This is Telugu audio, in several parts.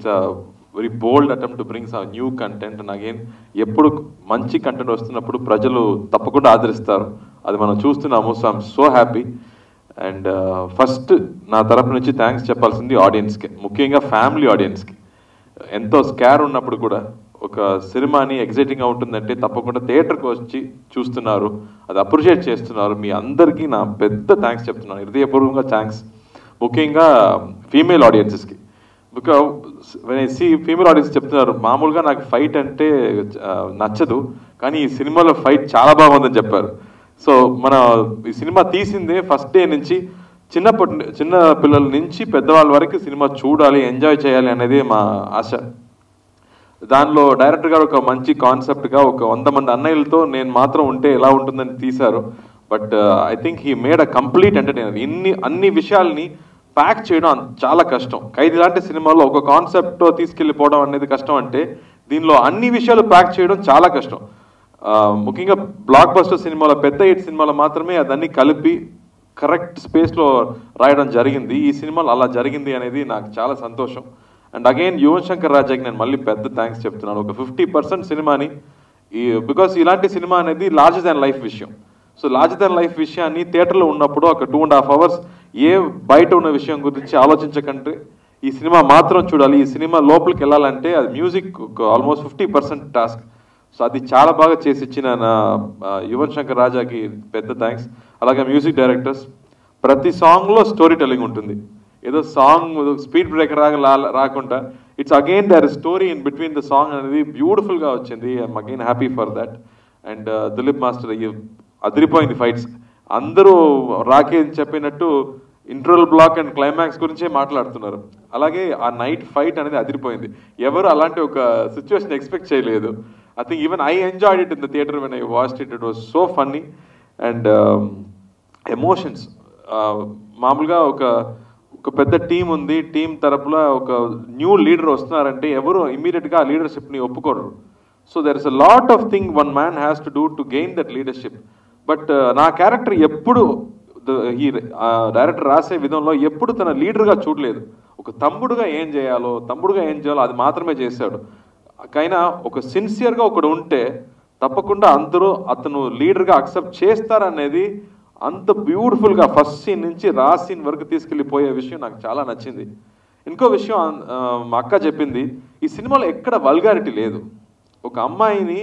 very bold attempt to brings a new content and again ఎప్పుడు మంచి కంటెంట్ వస్తున్నప్పుడు ప్రజలు తప్పకుండా ఆదరిస్తారు అది మనం చూస్తున్నాము so I'm so happy and first నా తరపు నుంచి థ్యాంక్స్ చెప్పాల్సింది ఆడియన్స్కి ముఖ్యంగా ఫ్యామిలీ ఆడియన్స్కి ఎంతో స్కార్ ఉన్నప్పుడు కూడా ఒక సినిమాని ఎగ్జైటింగ్గా ఉంటుందంటే తప్పకుండా థియేటర్కి వచ్చి చూస్తున్నారు అది అప్రిషియేట్ చేస్తున్నారు మీ అందరికీ నా పెద్ద థ్యాంక్స్ చెప్తున్నాను హృదయపూర్వకంగా థ్యాంక్స్ ముఖ్యంగా ఫీమేల్ ఆడియన్సెస్కి because when I see female audience చెప్తున్నారు మామూలుగా నాకు ఫైట్ అంటే ఆ, నచ్చదు కానీ ఈ సినిమాలో ఫైట్ చాలా బాగుందని చెప్పారు సో మన ఈ సినిమా తీసిందే ఫస్ట్ డే నుంచి చిన్నప్పటి ను- చిన్న పిల్లల నుంచి పెద్దవాళ్ళ వరకు సినిమా చూడాలి ఎంజాయ్ చేయాలి అనేది మా ఆశ దానిలో డైరెక్టర్ గారు ఒక మంచి కాన్సెప్ట్గా ఒక వంద మంది అన్నయ్యలతో నేను మాత్రం ఉంటే ఎలా ఉంటుందని తీశారు but I think he made a complete entertainer ఇన్ని అన్ని విషయాల్ని ప్యాక్ చేయడం అం- చాలా కష్టం ఖైదీ లాంటి సినిమాలో ఒక కాన్సెప్ట్తో తీసుకెళ్ళిపోవడం అనేది కష్టం అంటే దీనిలో అన్ని విషయాలు ప్యాక్ చేయడం చాలా కష్టం ఆ, ముఖ్యంగా బ్లాక్ బస్టర్ సినిమాలో పెద్ద ఎయిట్ సినిమాలో మాత్రమే అదన్నీ కలిపి కరెక్ట్ స్పేస్లో రాయడం జరిగింది ఈ సినిమాలో అలా జరిగింది అనేది నాకు చాలా సంతోషం అండ్ అగైన్ యువన్ శంకర్ రాజాకి నేను మళ్ళీ పెద్ద థ్యాంక్స్ చెప్తున్నాను ఒక ఫిఫ్టీ పర్సెంట్ సినిమాని ఈ బికాస్ ఇలాంటి సినిమా అనేది లార్జర్ దాన్ లైఫ్ విషయం సో లార్జర్ దాన్ లైఫ్ విషయాన్ని థియేటర్లో ఉన్నప్పుడు ఒక టూ అండ్ హాఫ్ అవర్స్ ఏ బయట ఉన్న విషయం గురించి ఆలోచించకంటే ఈ సినిమా మాత్రం చూడాలి ఈ సినిమా లోపలికి వెళ్ళాలంటే అది music almost fifty percent task so అది చాలా బాగా చేసి ఇచ్చిన నా ఆ, యువన్ శంకర్ రాజాకి పెద్ద థ్యాంక్స్ అలాగే మ్యూజిక్ డైరెక్టర్స్ ప్రతి సాంగ్లో స్టోరీ టెల్లింగ్ ఉంటుంది ఏదో సాంగ్ స్పీడ్ బ్రేకర్ రాగా లా- రాకుండా it's again there story in between the song అనేది బ్యూటిఫుల్గా వచ్చింది I'm again happy for that and Dilip master ఈ అదిరిపోయింది ఫైట్స్ అందరూ రాకే చెప్పినట్టు ఇంట్రోల్ బ్లాక్ అండ్ క్లైమాక్స్ గురించే మాట్లాడుతున్నారు అలాగే ఆ నైట్ ఫైట్ అనేది అదిరిపోయింది ఎవరు అలాంటి ఒక సిచ్యువేషన్ ఎక్స్పెక్ట్ చేయలేదు I think even I enjoyed it in the theatre when I watch it it was so funny and emotions మామూలుగా ఒక ఒక పెద్ద టీం ఉంది టీం తరపున ఒక న్యూ లీడర్ వస్తున్నారంటే ఎవరు ఇమీడియట్గా ఆ లీడర్షిప్ని ఒప్పుకోరు so there is a lot of thing one man has to do to gain that leadership but నా క్యారెక్టర్ ఎప్పుడు ద- ఈ డైరెక్టర్ రాసే విధంలో ఎప్పుడు తన లీడర్గా చూడలేదు ఒక తమ్ముడుగా ఏం చేయాలో తమ్ముడుగా ఏం చేయాలో అది మాత్రమే చేశాడు కైనా ఒక సిన్సియర్గా ఒకడు ఉంటే తప్పకుండా అందరూ అతను లీడర్గా అక్సెప్ట్ చేస్తారనేది అంత బ్యూటిఫుల్గా ఫస్ట్ సీన్ నుంచి లాస్ట్ సీన్ వరకు తీసుకెళ్ళిపోయే విషయం నాకు చాలా నచ్చింది ఇంకో విషయం ఆ, మా అక్క చెప్పింది ఈ సినిమాలో ఎక్కడ వల్గారిటీ లేదు ఒక అమ్మాయిని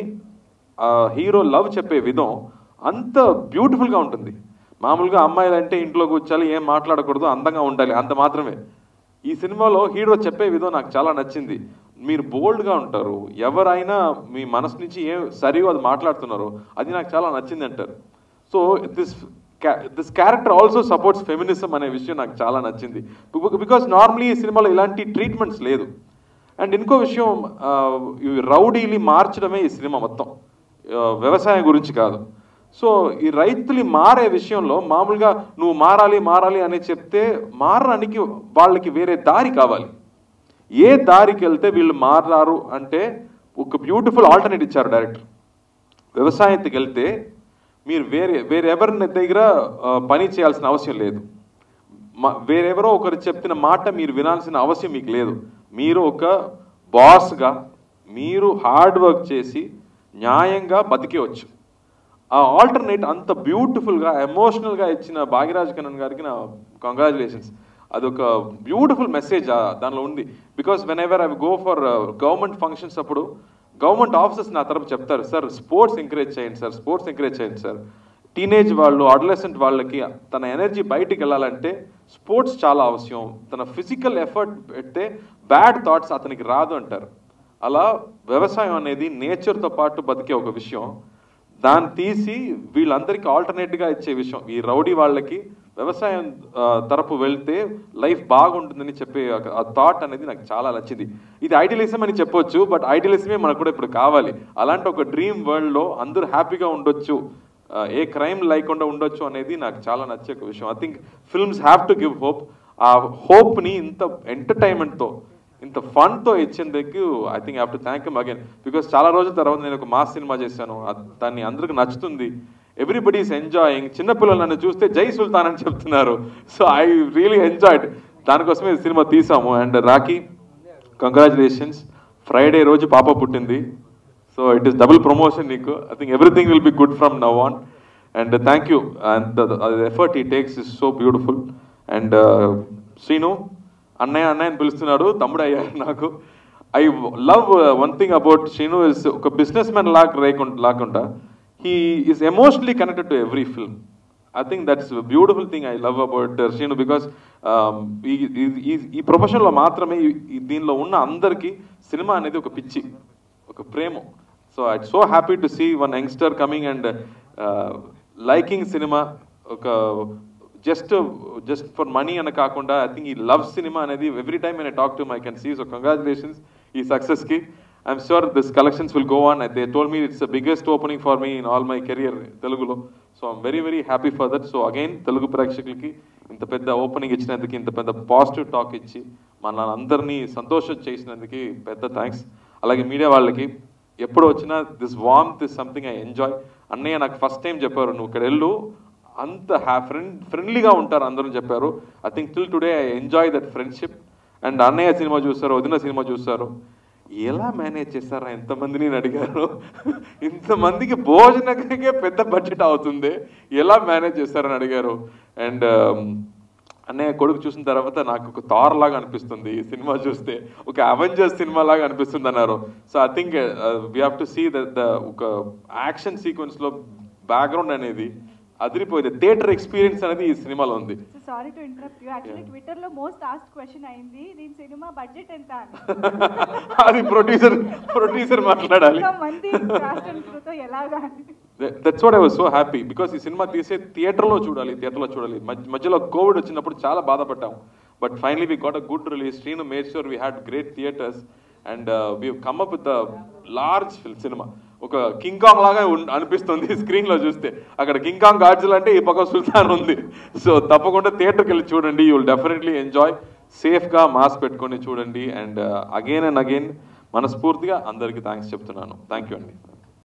హీరో లవ్ చెప్పే విధం అంత బ్యూటిఫుల్గా ఉంటుంది మామూలుగా అమ్మాయిలు అంటే ఇంట్లో కూర్చోాలి ఏం మాట్లాడకూడదు అందంగా ఉండాలి అంత మాత్రమే ఈ సినిమాలో హీరో చెప్పే విధం నాకు చాలా నచ్చింది మీరు బోల్డ్గా ఉంటారు ఎవరైనా మీ మనసు నుంచి ఏం సరిగా అది మాట్లాడుతున్నారో అది నాకు చాలా నచ్చింది అంటారు so this this character also supports feminism అనే విషయం నాకు చాలా నచ్చింది బికాస్ నార్మలీ ఈ సినిమాలో ఇలాంటి ట్రీట్మెంట్స్ లేదు అండ్ ఇంకో విషయం ఆ, ఈ రౌడీని మార్చడమే ఈ సినిమా మొత్తం ఆ, వ్యవసాయం గురించి కాదు సో ఈ రైతులు మారే విషయంలో మామూలుగా నువ్వు మారాలి మారాలి అని చెప్తే మారడానికి వాళ్ళకి వేరే దారి కావాలి ఏ దారికి వెళ్తే వీళ్ళు మారారు అంటే ఒక బ్యూటిఫుల్ ఆల్టర్నేట్ ఇచ్చారు డైరెక్టర్ వ్యవసాయానికి వెళ్తే మీరు వేరే వేరెవరి దగ్గర ఆ, పని చేయాల్సిన అవసరం లేదు మ- వేరెవరో ఒకరు చెప్పిన మాట మీరు వినాల్సిన అవసరం మీకు లేదు మీరు ఒక బాస్గా మీరు హార్డ్ వర్క్ చేసి న్యాయంగా బతికేవచ్చు ఆ ఆల్టర్నేట్ అంత బ్యూటిఫుల్గా ఎమోషనల్గా ఇచ్చిన భాగ్యరాజ్ కన్నన్ గారికి నా కంగ్రాచులేషన్స్ అదొక బ్యూటిఫుల్ మెసేజ్ దానిలో ఉంది because whenever I go for government functions అప్పుడు గవర్నమెంట్ ఆఫీసర్స్ నా తరపు చెప్తారు సార్ స్పోర్ట్స్ ఎంకరేజ్ చేయండి సార్ స్పోర్ట్స్ ఎంకరేజ్ చేయండి సార్ టీనేజ్ వాళ్ళు అడలసెంట్ వాళ్ళకి తన ఎనర్జీ బయటికి వెళ్ళాలంటే స్పోర్ట్స్ చాలా అవసరం తన ఫిజికల్ ఎఫర్ట్ పెడితే బ్యాడ్ థాట్స్ అతనికి రాదు అంటారు అలా వ్యవసాయం అనేది నేచర్తో పాటు బతికే ఒక విషయం దాన్ని తీసి వీళ్ళందరికీ ఆల్టర్నేట్గా ఇచ్చే విషయం ఈ రౌడీ వాళ్ళకి వ్యవసాయం ఆ, తరపు వెళ్తే లైఫ్ బాగుంటుందని చెప్పే ఒక- ఆ థాట్ అనేది నాకు చాలా నచ్చింది ఇది ఐడియలిజం అని చెప్పొచ్చు బట్ ఐడియలిజమే మనకు కూడా ఇప్పుడు కావాలి అలాంటి ఒక డ్రీమ్ వరల్డ్లో అందరూ హ్యాపీగా ఉండొచ్చు ఆ, ఏ క్రైమ్ లేకుండా ఉండొచ్చు అనేది నాకు చాలా నచ్చే ఒక విషయం I think films have to give hope ఆ హోప్ని ఇంత ఎంటర్టైన్మెంట్తో ఇంత ఫన్తో ఇచ్చేందుకు I think have to thank you again because చాలా రోజుల తర్వాత నేను ఒక మాస్ సినిమా చేశాను అద్- దాన్ని అందరికి నచ్చుతుంది ఎవ్రీబడి ఈస్ ఎంజాయింగ్ చిన్నపిల్లలు నన్ను చూస్తే జై సుల్తాన్ అని చెప్తున్నారు సో ఐ రియలీ ఎంజాయ్డ్ దానికోసమే ఈ సినిమా తీసాము అండ్ రాకీ కంగ్రాచులేషన్స్ ఫ్రైడే రోజు పాప పుట్టింది so it is double promotion నీకు I think everything will be good from now on and thank you and effort he takes is so beautiful and Srinu అన్నయ్య అన్నయ్య అని పిలుస్తున్నాడు తమ్ముడు అయ్యారు నాకు I love one thing about Srinu is ఒక బిజినెస్ మ్యాన్ లాగా లేకుండా లాకుండా he is emotionally connected to every film I think that's beautiful thing I love about Srinu because ఈ ఈ- ఈ ఈ ప్రొఫెషన్లో మాత్రమే ఈ- ఈ దీనిలో ఉన్న అందరికీ సినిమా అనేది ఒక పిచ్చి ఒక ప్రేమ so I so happy to see one youngster coming and liking cinema ఒక జస్ట్ జస్ట్ ఫర్ మనీ అని కాకుండా ఐ థింక్ ఈ లవ్ సినిమా అనేది every time I talk to my can see so congratulations ఈ సక్సెస్కి I'm sure this collections will go on they told me it's the biggest opening for me in all my career తెలుగులో so I'm very very happy for that so again Telugu ప్రేక్షకులకి ఇంత పెద్ద ఓపెనింగ్ ఇచ్చినందుకు ఇంత పెద్ద పాజిటివ్ టాక్ ఇచ్చి మన అందరినీ సంతోషం చేసినందుకు పెద్ద థ్యాంక్స్ అలాగే మీడియా వాళ్ళకి ఎప్పుడు వచ్చినా this warmth is something I enjoy అన్నయ్య నాకు ఫస్ట్ టైం చెప్పారు నువ్వు ఇక్కడ వెళ్ళు అంత హ్యా ఫ్రెండ్ ఫ్రెండ్లీగా ఉంటారు అందరూ చెప్పారు I think till today I enjoy that friendship and అన్నయ్య సినిమా చూస్తారు వదిన సినిమా చూస్తారు ఎలా మేనేజ్ చేస్తారా ఎంతమందిని అని అడిగారు ఇంతమందికి భోజనకే పెద్ద బడ్జెట్ అవుతుంది ఎలా మేనేజ్ చేస్తారని అడిగారు అండ్ అన్నయ్య కొడుకు చూసిన తర్వాత నాకు ఒక థార్ లాగా అనిపిస్తుంది ఈ సినిమా చూస్తే ఒక అవెంజర్స్ సినిమా లాగా అనిపిస్తుంది అన్నారు so I think we have to see the ఒక యాక్షన్ సీక్వెన్స్ లో బ్యాక్గ్రౌండ్ అనేది అదిరిపోయింది థియేటర్ ఎక్స్పీరియన్స్ అనేది ఈ సినిమాలో ఉంది so sorry to interrupt you actually Twitter లో మోస్ట్ ఆస్ట్ క్వశ్చన్ అయింది దీని సినిమా బడ్జెట్ ఎంత అని అది ప్రొడ్యూసర్ ప్రొడ్యూసర్ మాట్లాడాలి ఇంకా మంది కాస్ట్ అండ్ క్రూతో ఎలాగా అని that's what I was so happy because ఈ సినిమా తీసే థియేటర్లో చూడాలి థియేటర్లో చూడాలి మధ్య- మధ్యలో కోవిడ్ వచ్చినప్పుడు చాలా బాధపడ్డాం but finally we got a good release Srinu made sure we had great theatres and we come up with large cinema ఒక కింగ్ కాంగ్ లాగా ఉన్- అనిపిస్తుంది స్క్రీన్ లో చూస్తే అక్కడ కింగ్ కాంగ్ గాడ్జిల్ అంటే ఈ పక్క సుల్తాన్ ఉంది సో తప్పకుండా థియేటర్కి వెళ్ళి చూడండి యూ విల్ డెఫినెట్లీ ఎంజాయ్ సేఫ్గా మాస్క్ పెట్టుకొని చూడండి అండ్ అగైన్ అండ్ అగైన్ మనస్ఫూర్తిగా అందరికీ థ్యాంక్స్ చెప్తున్నాను థ్యాంక్ యూ అండి